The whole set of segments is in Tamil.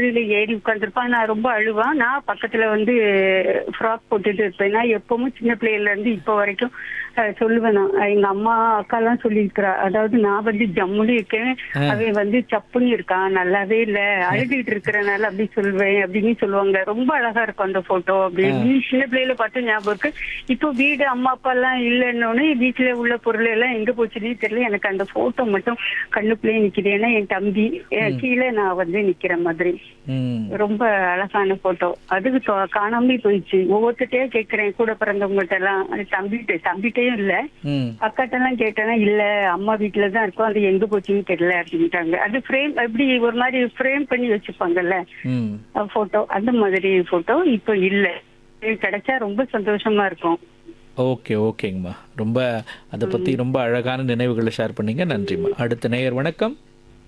கட்டில ஏறி உட்காந்துருப்பான் நான் ரொம்ப அழுவான் நான் பக்கத்துல வந்து ஃப்ராக் போட்டுட்டு இருப்பேன் நான் எப்பவும் சின்ன பிள்ளையில இருந்து இப்போ வரைக்கும் அஹ், சொல்லுவேன் நான் அஹ், எங்க அம்மா அக்கா எல்லாம் சொல்லியிருக்கிறா அதாவது நான் வந்து ஜம்முன்னு இருக்கேன் அவன் வந்து சப்புன்னு இருக்கான் நல்லாவே இல்ல அழுதுகிட்டு இருக்கிறனால அப்படி சொல்வேன் அப்படின்னு சொல்லுவாங்க ரொம்ப அழகா இருக்கும் அந்த போட்டோ அப்படின்னு சின்ன பிள்ளையில பார்த்து ஞாபகம் இருக்கு இப்போ வீடு அம்மா அப்பா எல்லாம் இல்லைன்னொடனே வீட்டுல உள்ள பொருள் எல்லாம் எங்க போச்சுன்னே தெரியல எனக்கு அந்த போட்டோ மட்டும் கண்ணுக்குள்ளே நிக்குது ஏன்னா என் தம்பி என் கீழே நான் வந்து நிக்கிற மாதிரி ம் ரொம்ப அழகான போட்டோ அதுக்கு தொ- காணாமலே போயிடுச்சு ஒவ்வொருத்தையும் கேக்குறேன் கூட பிறந்தவங்ககிட்ட எல்லாம் அது தம்பிகிட்ட தம்பிகிட்டயும் இல்ல ம் அக்காட்ட எல்லாம் கேட்டேன்னா இல்ல அம்மா வீட்டுல தான் இருக்கும் அது எங்க போச்சுன்னு தெரியல அப்படின்ட்டாங்க அது ஃப்ரேம் எப்படி ஒரு மாதிரி ஃப்ரேம் பண்ணி வச்சுப்பாங்கல்ல ம் போட்டோ அந்த மாதிரி போட்டோ இப்போ இல்ல இது கிடைச்சா ரொம்ப சந்தோஷமா இருக்கும் ஓகே ஓகேங்கம்மா ரொம்ப அதை பற்றி ரொம்ப அழகான நினைவுகளை ஷேர் பண்ணீங்க நன்றிம்மா அடுத்த நேயர் வணக்கம்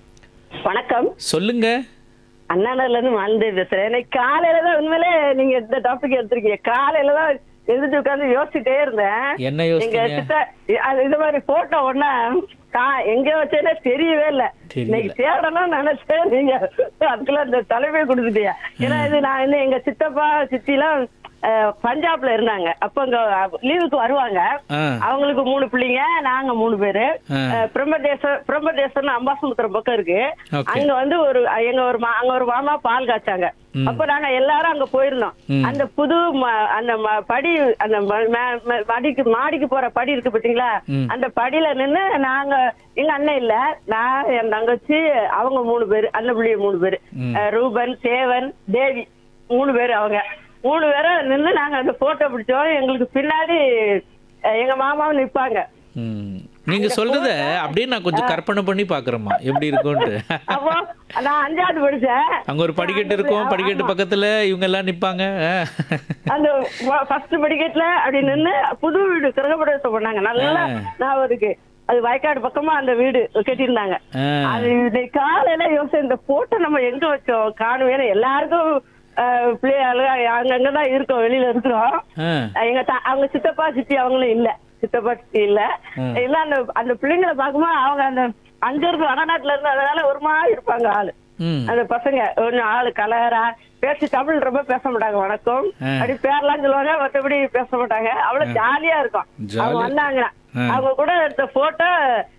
வணக்கம் சொல்லுங்க அண்ணாநகர்ல இருந்து மாலந்தே பேசுறேன் எனக்கு காலையில தான் உண்மையிலே நீங்க இந்த டாபிக் எடுத்திருக்கீங்க காலையில தான் எழுந்திட்டு உட்கார்ந்து யோசிச்சுட்டே இருந்தேன் என்ன எங்க யோசிச்சீங்க சித்த அது இது மாதிரி போட்டோ ஒண்ணா கா எங்க வச்சேனே தெரியவே இல்ல தெரியல. இன்னைக்கு தேடணும் நினைச்சேன் நீங்க அதுக்குள்ள இந்த தலைமை கொடுத்துட்டியா ஏன்னா இது நான் இன்னும் எங்க சித்தப்பா சித்தி எல்லாம் அஹ், பஞ்சாப்ல இருந்தாங்க அப்ப அங்க லீவுக்கு வருவாங்க ஆ அவங்களுக்கு மூணு பிள்ளைங்க நாங்க மூணு பேரு ஆ. அஹ், பிரம்மதேசம் பிரம்மதேசம் அம்பாசமுத்திரம் பக்கம் இருக்கு Okay. அங்க வந்து ஒரு எங்க ஒரு மா- அங்க ஒரு மாமா பால் காய்ச்சாங்க ம். அப்ப நாங்க எல்லாரும் அங்க போயிருந்தோம் ம். அந்த புது ம- அந்த ம- படி அந்த ம- ம- ம- மாடிக்கு மாடிக்கு போற படி இருக்கு பாத்தீங்களா ம். அந்த படியில நின்னு நாங்க எங்க அண்ணன் இல்ல நான் என் தங்கச்சி அவங்க மூணு பேரு அண்ணன் பிள்ளைய மூணு பேரு ம். அஹ், ரூபன் சேவன் தேவி மூணு பேரு அவங்க மூணு பேரும் நின்னு நாங்க அந்த போட்டோ பிடிச்சோம் எங்களுக்கு பின்னாடி அஹ், எங்க மாமாவும் நிப்பாங்க ம் நீங்க சொல்றத அப்படியே நான் கொஞ்சம் கற்பனை பண்ணி பாக்குறேம்மா எப்படி இருக்கும்ட்டு அப்போ நான் அஞ்சாவது படிச்சேன் அங்க ஒரு படிக்கட்டு இருக்கும் படிக்கட்டு பக்கத்துல இவங்க எல்லாம் நிப்பாங்க ஆ. அந்த ஃபர்ஸ்ட் படிக்கட்டுல அப்படி நின்னு புது வீடு கிரகப்பிரவேசம் பண்ணாங்க நல்லா ஆ. ஞாபகம் இருக்கு அது வயக்காடு பக்கமா அந்த வீடு கட்டியிருந்தாங்க ஆ. அது இன்னைக்கு காலையில யோசிச்சு இந்த போட்டோ நம்ம எங்க வச்சோம் காணுவேன் எல்லாருக்கும் ஆஹ், பிள்ளையாளு அங்கங்கதான் இருக்கோம் வெளியில இருக்கிறோம் ஆ. எங்க த- அவங்க சித்தப்பா சித்தி அவங்களும் இல்ல சித்தப்பா சித்தி இல்ல ம். இல்ல அந்த அந்த பிள்ளைங்களை பார்க்கும்போது அவங்க அந்த அங்க இருந்து வடநாட்டுல இருந்து அதனால ஒரு மாதிரி இருப்பாங்க ஆளு ம் அந்த பசங்க கொஞ்சம் ஆளு கலரா பேசி தமிழ் ரொம்ப பேச மாட்டாங்க வணக்கம் ஆ. அப்படி பேர்லாம் சொல்லுவாங்க மத்தபடி பேச மாட்டாங்க அவ்வளவு ஜாலியா இருக்கும் ஜாலியா. அவங்க வந்தாங்கன்னா ஆ. அவங்க கூட எடுத்த போட்டோ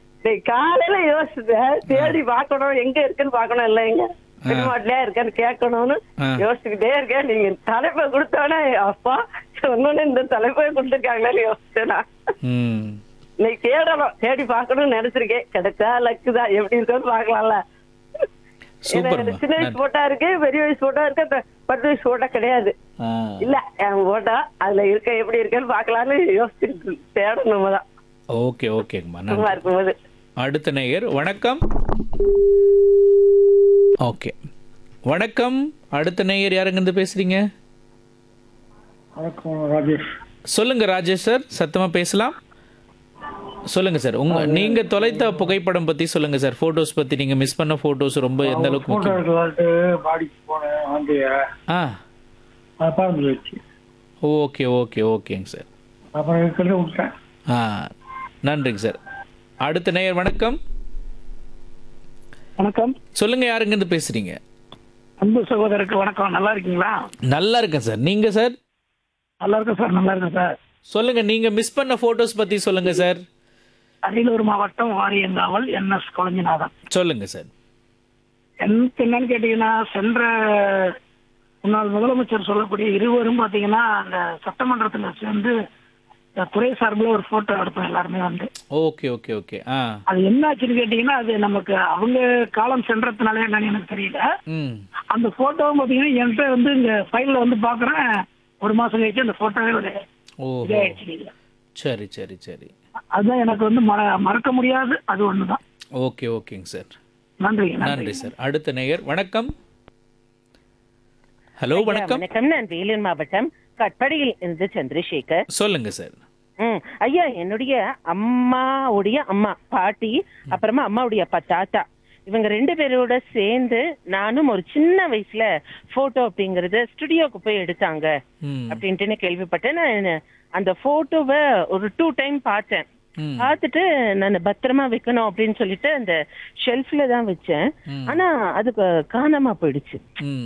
காலையில யோசிச்சேன் தேடி பார்க்கணும் எங்க இருக்குன்னு பார்க்கணும் இல்லைங்க பெருமாட்டிலே இருக்கேன்னு கேட்கணும்னு ஆ. யோசிச்சுக்கிட்டே இருக்கேன் நீங்க தலைப்பை கொடுத்தோன்னே அப்பா சொன்னோன்னு இந்த தலைப்பை கொடுத்துருக்காங்களேன்னு யோசிச்சேன் நான். ம் இன்னைக்கு தேடணும் தேடி பார்க்கணும்னு நினைச்சிருக்கேன் கிடைச்சா லக்கு தான் எப்படி இருக்குன்னு பார்க்கலாம்ல ஏன்னா சூப்பர்மா எனக்கு சின்ன வயசு போட்டா இருக்கு பெரிய வயசு போட்டா இருக்கு அந்த பத்து வயசு போட்டா கிடையாது ஆ இல்ல என் போட்டா அதுல இருக்க எப்படி இருக்குன்னு பாக்கலாம்னு யோசிச்சுட்டு தேடணும் நம்ம தான் ஓகே ஓகேங்கம்மா சும்மா நன்றி இருக்கும்போது அடுத்த நேயர் வணக்கம் ஓகே வணக்கம் அடுத்த நேயர் யாருங்க இருந்து பேசுறீங்க வணக்கம் ராஜேஷ் சொல்லுங்க ராஜேஷ் சார் சத்தமா பேசலாம் சொல்லுங்க சார் உங்க நீங்க தொலைத்த புகைப்படம் பத்தி சொல்லுங்க சார் போட்டோஸ் பத்தி நீங்க மிஸ் பண்ண போட்டோஸ் ரொம்ப எந்த அளவுக்கு போட்டோ முக்கியம் எடுக்கலான்ட்டு பாடிக்கு போனேன் ஆந்தைய ஆ அப்புறம் போயிடுச்சு ஓகே ஓகே ஓகேங்க சார் அப்புறம் இருக்கிறத விட்டேன் ஆ நன்றிங்க சார் அடுத்த நேயர் வணக்கம் வணக்கம் சொல்லுங்க யாருங்க இருந்து பேசுறீங்க அன்பு சகோதரருக்கு வணக்கம் நல்லா இருக்கீங்களா நல்லா இருக்கேன் சார் நீங்க சார் நல்லா இருக்கேன் சார் நல்லா இருக்கேன் சார் சொல்லுங்க நீங்க மிஸ் பண்ண போட்டோஸ் பத்தி சொல்லுங்க சார் அரியலூர் மாவட்டம் வாரியங்காவல் என்எஸ் கொளஞ்சிநாதன் சொல்லுங்க சார் எனக்கு என்னன்னு கேட்டீங்கன்னா சென்ற முன்னாள் முதலமைச்சர் சொல்லக்கூடிய இருவரும் பாத்தீங்கன்னா அந்த சட்டமன்றத்துல சேர்ந்து இந்த துறை சார்பில் ஒரு போட்டோ எடுப்போம் எல்லாருமே வந்து ஓகே ஓகே ஓகே ஆ அது என்ன ஆச்சுன்னு கேட்டீங்கன்னா அது நமக்கு அவங்க காலம் சென்றதுனால என்னன்னு எனக்கு தெரியல ம் அந்த போட்டோவும் பாத்தீங்கன்னா என்கிட்ட வந்து இங்க ஃபைல்ல வந்து பாக்குறேன் ஒரு மாசம் கழிச்சு அந்த போட்டோவே ஒரு ஓஹோ இதாயிடுச்சு இதுல. சரி சரி சரி அதுதான் எனக்கு வந்து மற- மறக்க முடியாது அது ஒண்ணுதான் ஓகே ஓகேங்க சார் நன்றி நன்றி சார் அடுத்த நேயர் வணக்கம் ஹலோ வணக்கம் வணக்கம் நான் வேலூர் மாவட்டம் கட்படியில் இருந்து சந்திரசேகர் சொல்லுங்க சார் ம் ஐயா என்னுடைய அம்மாவுடைய அம்மா பாட்டி அப்புறமா அம்மாவுடைய அப்பா தாத்தா இவங்க ரெண்டு பேரோட சேர்ந்து நானும் ஒரு சின்ன வயசுல போட்டோ அப்படிங்கறது ஸ்டுடியோக்கு போய் எடுத்தாங்க ம் அப்படின்ட்டு நான் கேள்விப்பட்டேன் நான் அந்த போட்டோவை ஒரு டூ டைம் பார்த்தேன் ம் பார்த்துட்டு நான் பத்திரமா வைக்கணும் அப்படின்னு சொல்லிட்டு அந்த ஷெல்ஃப்ல தான் வச்சேன் ம். ஆனா அதுக்கு காணாம போயிடுச்சு ம்